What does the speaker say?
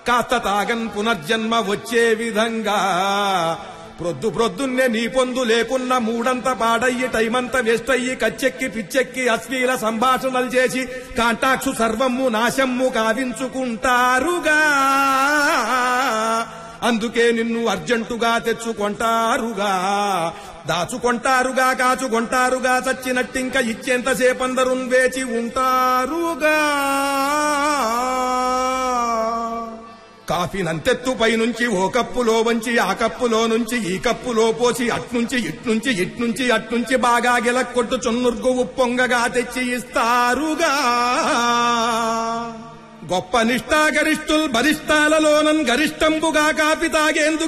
కాస్త తాగన్ పునర్జన్మ వచ్చే విధంగా ప్రొద్దు ప్రొద్దున్నే నీ పొందు లేకున్న మూడంత పాడయ్యి టైమంతా వేస్ట్ అయ్యి కచ్చెక్కి పిచ్చెక్కి అశ్లీల సంభాషణలు చేసి కాంటాక్షు సర్వమ్ము నాశమ్ము కావించుకుంటారుగా అందుకే నిన్ను అర్జెంటుగా తెచ్చుకొంటారుగా దాచుకొంటారుగా కాచుకొంటారుగా చచ్చినట్టింక ఇచ్చేంతసేపందరు వేచి ఉంటారుగా కాఫీ నంతెత్తు పైనుంచి ఓ కప్పులో వంచి ఆ కప్పులో నుంచి ఈ కప్పులో పోసి అట్నుంచి ఇట్నుంచి ఇట్నుంచి అట్నుంచి బాగా గిలక్కొట్టు చున్నుర్గు ఉప్పొంగగా తెచ్చి ఇస్తారుగా గొప్ప నిష్ఠాగరిష్ఠుల్ బరిష్టాలలోనన్ గరిష్టంబుగా కాపి తాగేందుకు